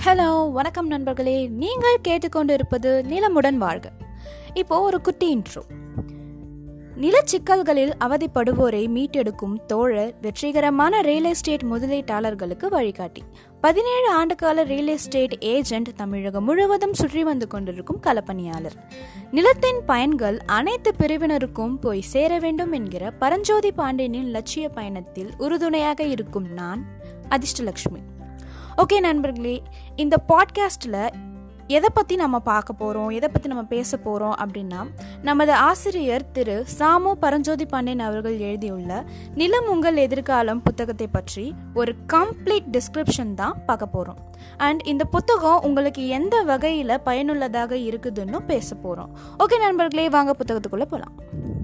hello வணக்கம் நண்பர்களே நீங்கள் கேட்டுக்கொண்டிருப்பது நிலமுடன் வாழ்க இப்போ ஒரு குட்டி இன்ட்ரோ நிலச்சிக்கல்களில் அவதிப்படுவோரை மீட்டெடுக்கும் தோழர் வெற்றிகரமான ரியல் எஸ்டேட் முதலீட்டாளர்களுக்கு வழிகாட்டி பதினேழு ஆண்டுகால ரியல் எஸ்டேட் ஏஜென்ட் தமிழகம் முழுவதும் சுற்றி வந்து கொண்டிருக்கும் களப்பணியாளர் நிலத்தின் பயன்கள் அனைத்து பிரிவினருக்கும் போய் சேர வேண்டும் என்கிற பரஞ்சோதி பாண்டியனின் லட்சிய பயணத்தில் உறுதுணையாக இருக்கும் நான் அதிர்ஷ்டலட்சுமி ஓகே நண்பர்களே இந்த பாட்காஸ்ட்டில் எதை பற்றி நம்ம பார்க்க போகிறோம் எதை பற்றி நம்ம பேச போகிறோம் அப்படின்னா நமது ஆசிரியர் திரு சாமு பரஞ்சோதி பாண்டியன் அவர்கள் எழுதியுள்ள நிலம் உங்கள் எதிர்காலம் புத்தகத்தை பற்றி ஒரு கம்ப்ளீட் டிஸ்கிரிப்ஷன் தான் பார்க்க போகிறோம் அண்ட் இந்த புத்தகம் உங்களுக்கு எந்த வகையில் பயனுள்ளதாக இருக்குதுன்னு பேச போகிறோம் ஓகே நண்பர்களே வாங்க புத்தகத்துக்குள்ளே போகலாம்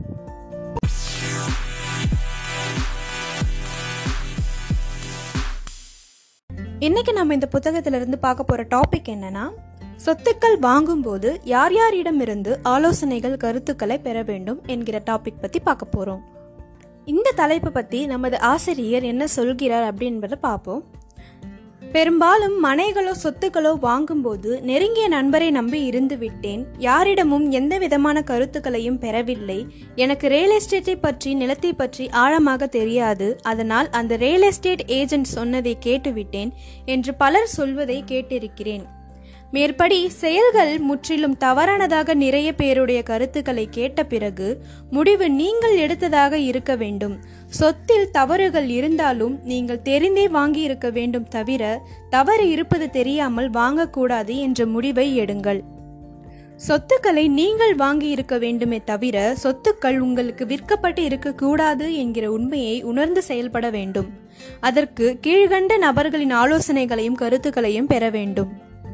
இன்னைக்கு நம்ம இந்த புத்தகத்திலிருந்து பார்க்க போற டாபிக் என்னன்னா சொத்துக்கள் வாங்கும்போது யார் யாரிடமிருந்து ஆலோசனைகள் கருத்துக்களை பெற வேண்டும் என்கிற டாபிக் பத்தி பார்க்க போறோம் இந்த தலைப்பை பத்தி நமது ஆசிரியர் என்ன சொல்கிறார் அப்படின்றத பார்ப்போம் பெரும்பாலும் மனைகளோ சொத்துக்களோ வாங்கும்போது நெருங்கிய நண்பரை நம்பி இருந்து விட்டேன் யாரிடமும் எந்த விதமான கருத்துக்களையும் பெறவில்லை எனக்கு ரியல் எஸ்டேட்டை பற்றி நிலத்தை பற்றி ஆழமாக தெரியாது அதனால் அந்த ரியல் எஸ்டேட் ஏஜென்ட் சொன்னதை கேட்டுவிட்டேன் என்று பலர் சொல்வதை கேட்டிருக்கிறேன் மேற்படி செயல்கள் முற்றிலும் தவறானதாக நிறைய பேருடைய கருத்துக்களை கேட்ட பிறகு முடிவு நீங்கள் எடுத்ததாக இருக்க வேண்டும் சொத்தில் தவறுகள் இருந்தாலும் நீங்கள் தெரிந்தே வாங்கி இருக்க வேண்டும் தவிர தவறு இருப்பது தெரியாமல் வாங்கக்கூடாது என்ற முடிவை எடுங்கள் சொத்துக்களை நீங்கள் வாங்கி இருக்க வேண்டுமே தவிர சொத்துக்கள் உங்களுக்கு விற்கப்பட்டு இருக்கக்கூடாது என்கிற உண்மையை உணர்ந்து செயல்பட வேண்டும் அதற்கு கீழ்கண்ட நபர்களின் ஆலோசனைகளையும் கருத்துக்களையும் பெற வேண்டும்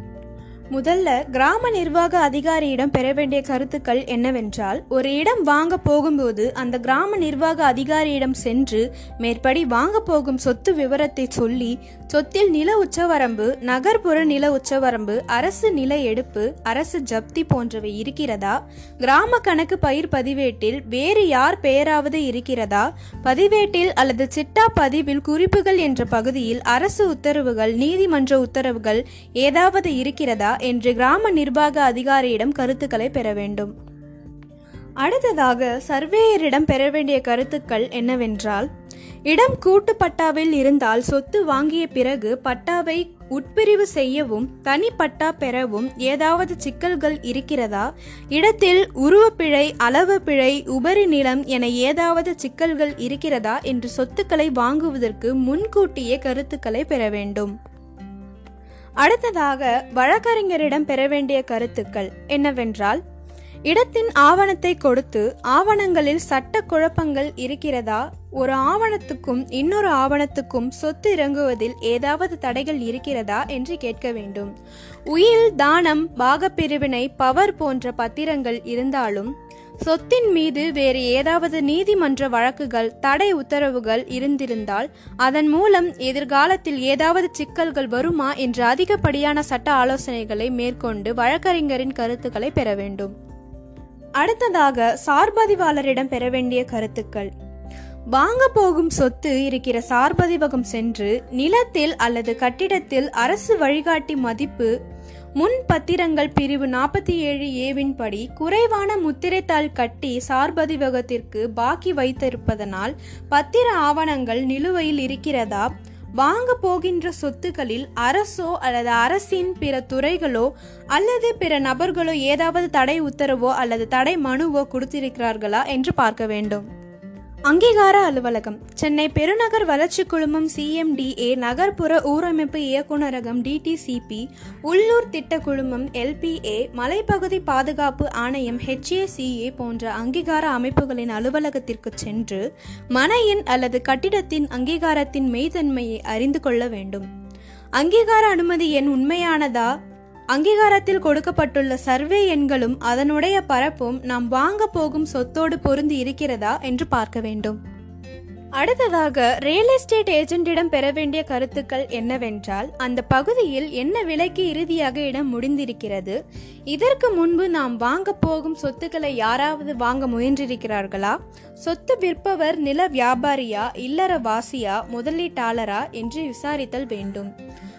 முதல்ல கிராம நிர்வாக அதிகாரியிடம் பெற வேண்டிய கருத்துக்கள் என்னவென்றால் ஒரு இடம் வாங்க போகும்போது அந்த கிராம நிர்வாக அதிகாரியிடம் சென்று மேற்படி வாங்க போகும் சொத்து விவரத்தை சொல்லி சொத்தில் நில உச்சவரம்பு நகர்ப்புற நில உச்சவரம்பு அரசு நில எடுப்பு அரசு ஜப்தி போன்றவை இருக்கிறதா கிராம கணக்கு பயிர் பதிவேட்டில் வேறு யார் பெயராவது இருக்கிறதா பதிவேட்டில் அல்லது சிட்டா பதிவில் குறிப்புகள் என்ற பகுதியில் அரசு உத்தரவுகள் நீதிமன்ற உத்தரவுகள் ஏதாவது இருக்கிறதா என்று கிராம நிர்வாக அதிகாரியிடம் கருத்துக்களை பெற வேண்டும் அடுத்ததாக சர்வேயரிடம் பெற வேண்டிய கருத்துக்கள் என்னவென்றால் இடம் கூட்டு பட்டாவில் இருந்தால் சொத்து வாங்கிய பிறகு பட்டாவை உட்பிரிவு செய்யவும் தனி பட்டா பெறவும் ஏதாவது சிக்கல்கள் இருக்கிறதா இடத்தில் உருவப்பிழை அளவு பிழை உபரி நிலம் என ஏதாவது சிக்கல்கள் இருக்கிறதா என்று சொத்துக்களை வாங்குவதற்கு முன்கூட்டியே கருத்துக்களை பெற வேண்டும் அடுத்ததாக வழக்கறிஞரிடம் பெற வேண்டிய கருத்துக்கள் என்னவென்றால் இடத்தின் ஆவணத்தை கொடுத்து ஆவணங்களில் சட்ட குழப்பங்கள் இருக்கிறதா ஒரு ஆவணத்துக்கும் இன்னொரு ஆவணத்துக்கும் சொத்து இறங்குவதில் ஏதாவது தடைகள் இருக்கிறதா என்று கேட்க வேண்டும் உயில் தானம் பாகப்பிரிவினை பவர் போன்ற பத்திரங்கள் இருந்தாலும் சொத்தின் மீது வேறு ஏதாவது நீதிமன்ற வழக்குகள் தடை உத்தரவுகள் இருந்திருந்தால் அதன் மூலம் எதிர்காலத்தில் ஏதாவது சிக்கல்கள் வருமா என்ற அதிகப்படியான சட்ட ஆலோசனைகளை மேற்கொண்டு வழக்கறிஞரின் கருத்துக்களை பெற வேண்டும் அடுத்ததாக சார்பதிவாளரிடம் பெற வேண்டிய கருத்துக்கள் வாங்க போகும் சொத்து இருக்கிற சார்பதிவகம் சென்று நிலத்தில் அல்லது கட்டிடத்தில் அரசு வழிகாட்டி மதிப்பு முன் பத்திரங்கள் பிரிவு நாற்பத்தி ஏழு ஏவின் படி குறைவான முத்திரைத்தாள் கட்டி சார்பதிவகத்திற்கு பாக்கி வைத்திருப்பதனால் பத்திர ஆவணங்கள் நிலுவையில் இருக்கிறதா வாங்க போகின்ற சொத்துக்களில் அரசோ அல்லது அரசின் பிற துறைகளோ அல்லது பிற நபர்களோ ஏதாவது தடை உத்தரவோ அல்லது தடை மனுவோ கொடுத்திருக்கிறார்களா என்று பார்க்க வேண்டும் அங்கீகார அலுவலகம் சென்னை பெருநகர் வளர்ச்சி குழுமம் சிஎம்டிஏ நகர்ப்புற ஊரமைப்பு இயக்குநரகம் டிடிசிபி உள்ளூர் திட்ட குழுமம் எல்பிஏ மலைப்பகுதி பாதுகாப்பு ஆணையம் ஹெச்ஏசிஏ போன்ற அங்கீகார அமைப்புகளின் அலுவலகத்திற்கு சென்று மனையின் அல்லது கட்டிடத்தின் அங்கீகாரத்தின் மெய்தன்மையை அறிந்து கொள்ள வேண்டும் அங்கீகார அனுமதி எண் உண்மையானதா அங்கீகாரத்தில் கொடுக்கப்பட்டுள்ள சர்வே எண்களும் அதனுடைய பரப்பும் நாம் வாங்க போகும் சொத்தோடு பொருந்தி இருக்கிறதா என்று பார்க்க வேண்டும் அடுத்ததாக ரியல் எஸ்டேட் ஏஜென்ட்டிடம் பெற வேண்டிய கருத்துக்கள் என்னவென்றால் அந்த பகுதியில் என்ன விலைக்கு இறுதியாக இடம் முடிந்திருக்கிறது இதற்கு முன்பு நாம் வாங்க போகும் சொத்துக்களை யாராவது வாங்க முயன்றிருக்கிறார்களா சொத்து விற்பவர் நில வியாபாரியா இல்லற வாசியா முதலீட்டாளரா என்று விசாரித்தல் வேண்டும்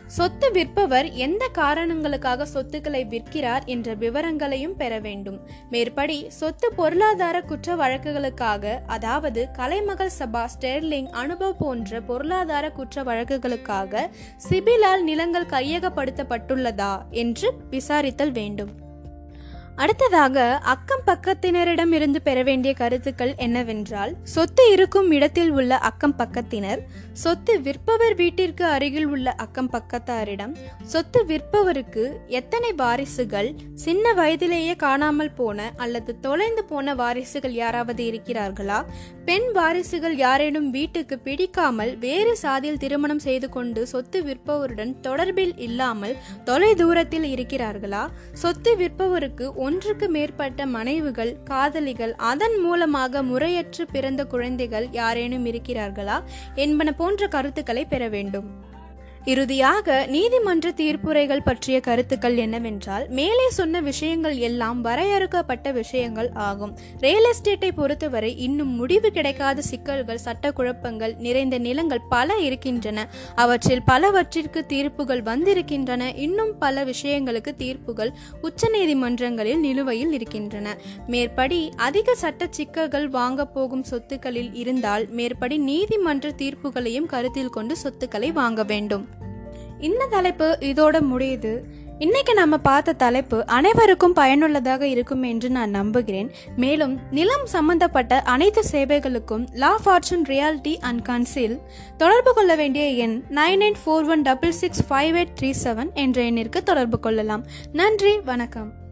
சொத்து விற்பவர் எந்த காரணங்களுக்காக சொத்துக்களை விற்கிறார் என்ற விவரங்களையும் பெற வேண்டும் மேற்படி சொத்து பொருளாதார குற்ற வழக்குகளுக்காக அதாவது கலைமகள் சபா ஸ்டெர்லிங் அனுபவ் போன்ற பொருளாதார குற்ற வழக்குகளுக்காக சிபிலால் நிலங்கள் கையகப்படுத்தப்பட்டுள்ளதா என்று விசாரித்தல் வேண்டும் அடுத்ததாக அக்கம் பக்கத்தினரிடம் இருந்து பெற வேண்டிய கருத்துக்கள் என்னவென்றால் சொத்து இருக்கும் இடத்தில் உள்ள அக்கம் பக்கத்தினர் சொத்து விற்பவர் வீட்டிற்கு அருகில் உள்ள அக்கம் பக்கத்தாரிடம் சொத்து விற்பவருக்கு எத்தனை வாரிசுகள் சின்ன வயதிலேயே காணாமல் போன அல்லது தொலைந்து போன வாரிசுகள் யாராவது இருக்கிறார்களா பெண் வாரிசுகள் யாரேனும் வீட்டுக்கு பிடிக்காமல் வேறு சாதியில் திருமணம் செய்து கொண்டு சொத்து விற்பவருடன் தொடர்பில் இல்லாமல் தொலை தூரத்தில் இருக்கிறார்களா சொத்து விற்பவருக்கு ஒன்றுக்கு மேற்பட்ட மனைவிகள் காதலிகள் அதன் மூலமாக முறையற்று பிறந்த குழந்தைகள் யாரேனும் இருக்கிறார்களா என்பன போன்ற கருத்துக்களை பெற வேண்டும் இறுதியாக நீதிமன்ற தீர்ப்புரைகள் பற்றிய கருத்துக்கள் என்னவென்றால் மேலே சொன்ன விஷயங்கள் எல்லாம் வரையறுக்கப்பட்ட விஷயங்கள் ஆகும் ரியல் எஸ்டேட்டை பொறுத்தவரை இன்னும் முடிவு கிடைக்காத சிக்கல்கள் சட்ட குழப்பங்கள் நிறைந்த நிலங்கள் பல இருக்கின்றன அவற்றில் பலவற்றிற்கு தீர்ப்புகள் வந்திருக்கின்றன இன்னும் பல விஷயங்களுக்கு தீர்ப்புகள் உச்சநீதிமன்றங்களில் நிலுவையில் இருக்கின்றன மேற்படி அதிக சட்ட சிக்கல்கள் வாங்க போகும் சொத்துக்களில் இருந்தால் மேற்படி நீதிமன்ற தீர்ப்புகளையும் கருத்தில் கொண்டு சொத்துக்களை வாங்க வேண்டும் இந்த தலைப்பு இதோட முடியுது இன்னைக்கு நம்ம பார்த்த தலைப்பு அனைவருக்கும் பயனுள்ளதாக இருக்கும் என்று நான் நம்புகிறேன் மேலும் நிலம் சம்பந்தப்பட்ட அனைத்து சேவைகளுக்கும் La Fortune Reality and Council தொடர்பு கொள்ள வேண்டிய எண் nine eight four one double six five eight three seven என்ற எண்ணிற்கு தொடர்பு கொள்ளலாம் நன்றி வணக்கம்